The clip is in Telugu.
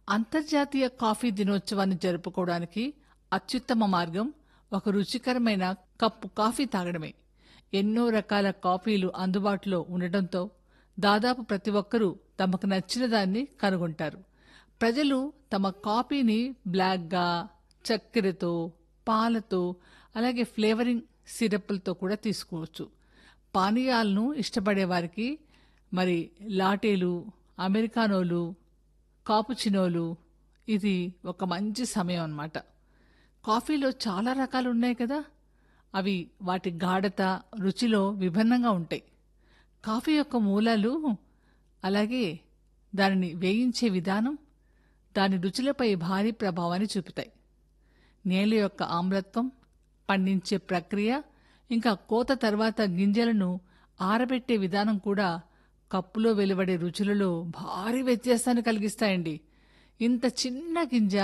అంతర్జాతీయ కాఫీ దినోత్సవాన్ని జరుపుకోవడానికి అత్యుత్తమ మార్గం ఒక రుచికరమైన కప్పు కాఫీ తాగడమే ఎన్నో రకాల కాఫీలు అందుబాటులో ఉండటంతో దాదాపు ప్రతి ఒక్కరూ తమకు నచ్చిన దాన్ని కనుగొంటారు ప్రజలు తమ కాఫీని బ్లాక్గా చక్కెరతో పాలతో అలాగే ఫ్లేవరింగ్ సిరప్లతో కూడా తీసుకోవచ్చు పానీయాలను ఇష్టపడే వారికి మరి లాటేలు అమెరికానోలు కాపుచినోలు ఇది ఒక మంచి సమయం అన్నమాట కాఫీలో చాలా రకాలు ఉన్నాయి కదా అవి వాటి గాఢత రుచిలో విభిన్నంగా ఉంటాయి కాఫీ యొక్క మూలాలు అలాగే దానిని వేయించే విధానం దాని రుచులపై భారీ ప్రభావాన్ని చూపుతాయి నేల యొక్క ఆమ్లత్వం పండించే ప్రక్రియ ఇంకా కోత తర్వాత గింజలను ఆరబెట్టే విధానం కూడా కప్పులో వెలువడే రుచులలో భారీ వ్యత్యాసాన్ని కలిగిస్తాయండి ఇంత చిన్న గింజ